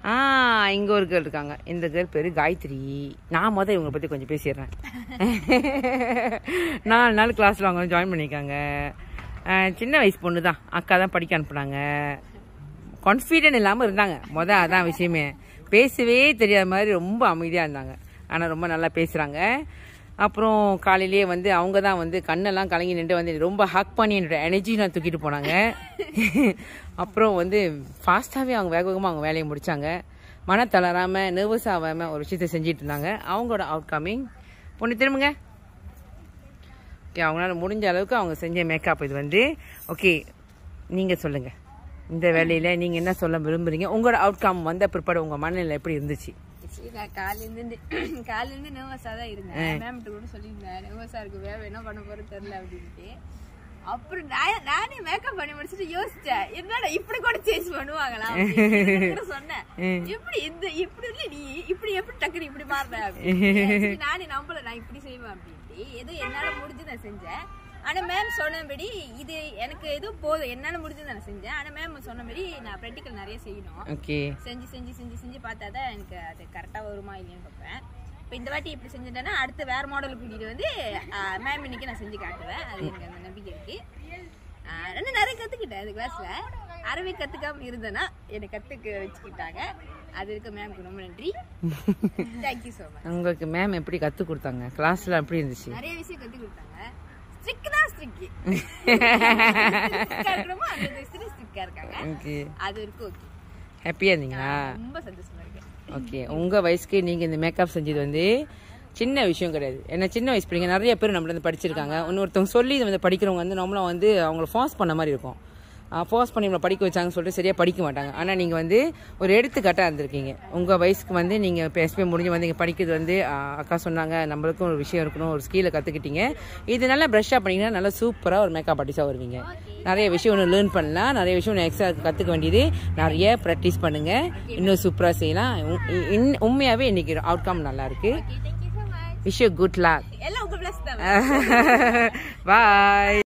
ஆ இங்கே ஒரு கேர்ள் இருக்காங்க இந்த கேர்ள் பேர் காயத்ரி நான் மொதல் இவங்களை பற்றி கொஞ்சம் பேசிடுறேன் நாலு நாள் கிளாஸில் அவங்க ஜாயின் பண்ணியிருக்காங்க ஆ, சின்ன வயசு பொண்ணு தான் அக்கா தான் படிக்க அனுப்புனாங்க கான்ஃபிடென்ட் இல்லாமல் இருந்தாங்க மொதல் அதான் விஷயமே பேசவே தெரியாத மாதிரி ரொம்ப அமைதியாக இருந்தாங்க ஆனால் ரொம்ப நல்லா பேசுகிறாங்க அப்புறம் காலையிலேயே வந்து அவங்க தான் வந்து கண்ணெல்லாம் கலங்கி நின்று வந்து ரொம்ப ஹக் பண்ணி என்னோட எனர்ஜிலாம் தூக்கிட்டு போனாங்க அப்புறம் வந்து ஃபாஸ்ட்டாகவே அவங்க வேக வேகமாக அவங்க வேலையை முடித்தாங்க மன தளராமல் நர்வஸ் ஆகாமல் ஒரு விஷயத்தை செஞ்சிட்டு இருந்தாங்க அவங்களோட அவுட் கமிங் பொண்ணு திரும்புங்க ஓகே அவங்களால முடிஞ்ச அளவுக்கு அவங்க செஞ்ச மேக்கப் இது வந்து ஓகே நீங்கள் சொல்லுங்கள் இந்த வேலையில் நீங்கள் என்ன சொல்ல விரும்புறீங்க உங்களோட அவுட்கம் வந்த பிற்பாடு உங்கள் மனநிலை எப்படி இருந்துச்சு சரி, நான் காலையில இருந்து காலையில இருந்து நர்வஸா தான் இருந்தேன் மேம் கூட சொல்லியிருந்தேன் நர்வஸா இருக்கு வேற என்ன பண்ண போறது தெரியல அப்படின்ட்டு அப்புறம் நான் நானே மேக்கப் பண்ணி முடிச்சுட்டு யோசிச்சேன் என்னடா இப்படி கூட சேஞ்ச் பண்ணுவாங்களா அப்படின்னு கூட சொன்னேன் எப்படி இந்த இப்படி இல்ல நீ இப்படி எப்படி டக்குனு இப்படி மாறுற அப்படின்னு சரி, நானே நம்பல நான் இப்படி செய்வேன் அப்படின்ட்டு ஏதோ என்னால முடிஞ்சு நான் செஞ்சேன் ஆனா மேம் சொன்னபடி இது எனக்கு ஏதோ போதும் என்னால முடிஞ்சது நான் செஞ்சேன் ஆனா மேம் சொன்னபடி நான் ப்ராக்டிக்கல் நிறைய செய்யணும் ஓகே செஞ்சு செஞ்சு செஞ்சு செஞ்சு பார்த்தா தான் எனக்கு அது கரெக்டாக வருமா இல்லையான்னு பார்ப்பேன் இப்போ இந்த வாட்டி இப்படி செஞ்சுட்டேன்னா அடுத்து வேற மாடல் கூட்டிட்டு வந்து மேம் இன்னைக்கு நான் செஞ்சு காட்டுவேன் அது எனக்கு அந்த நம்பிக்கை இருக்கு ஆஹ் இன்னும் நிறைய கற்றுக்கிட்டேன் அந்த கிளாஸ்ல அறவே கற்றுக்காம இருந்தேன்னா என்னை கற்றுக்க வச்சுக்கிட்டாங்க அது இருக்க மேம்க்கு ரொம்ப நன்றி தேங்க்யூ ஸோ மச் உங்களுக்கு மேம் எப்படி கற்றுக் கொடுத்தாங்க கிளாஸில் எப்படி இருந்துச்சு நிறைய விஷயம் கற்றுக் கொடுத்தாங்க ஸ்ட்ரிக் தான் ஸ்ட்ரிக் இருக்கணுமோ அந்த விஷயத்துல ஸ்ட்ரிக்டாக இருக்காங்க ஓகே அது வரைக்கும் ஓகே ஹாப்பியாக இருந்தீங்களா ரொம்ப சந்தோஷமா இருக்கேன் ஓகே உங்கள் வயசுக்கு நீங்கள் இந்த மேக்கப் செஞ்சது வந்து சின்ன விஷயம் கிடையாது ஏன்னா சின்ன வயசு பிள்ளைங்க நிறைய பேர் நம்மள வந்து படிச்சிருக்காங்க இன்னொருத்தவங்க சொல்லி இதை வந்து படிக்கிறவங்க வந்து நம்மளும் வந்து அவங்கள ஃபாஸ் பண்ண மாதிரி இருக்கும் ஃபோர்ஸ் பண்ணி நம்மளை படிக்க வச்சாங்கன்னு சொல்லிட்டு சரியாக படிக்க மாட்டாங்க ஆனால் நீங்கள் வந்து ஒரு எடுத்துக்காட்டாக இருந்திருக்கீங்க உங்கள் வயசுக்கு வந்து நீங்கள் இப்போ எஸ்பி முடிஞ்சு வந்து இங்கே படிக்கிறது வந்து ஆ, அக்கா சொன்னாங்க நம்மளுக்கும் ஒரு விஷயம் இருக்கணும் ஒரு ஸ்கீலை கற்றுக்கிட்டீங்க இது நல்லா ப்ரஷ்ஷாக பண்ணிங்கன்னா நல்லா சூப்பராக ஒரு மேக்கப் ஆர்டிஸ்டாக வருவீங்க நிறைய விஷயம் ஒன்று லேர்ன் பண்ணலாம் நிறைய விஷயம் ஒன்று எக்ஸ்ட்ரா கற்றுக்க வேண்டியது நிறைய ப்ராக்டிஸ் பண்ணுங்கள் இன்னும் சூப்பராக செய்யலாம் உ- இன்- உண்மையாகவே இன்னைக்கு அவுட்கம் நல்லா இருக்கு okay thank you so much wish you good luck எல்லாம் உங்க பிளஸ் தான் பாய்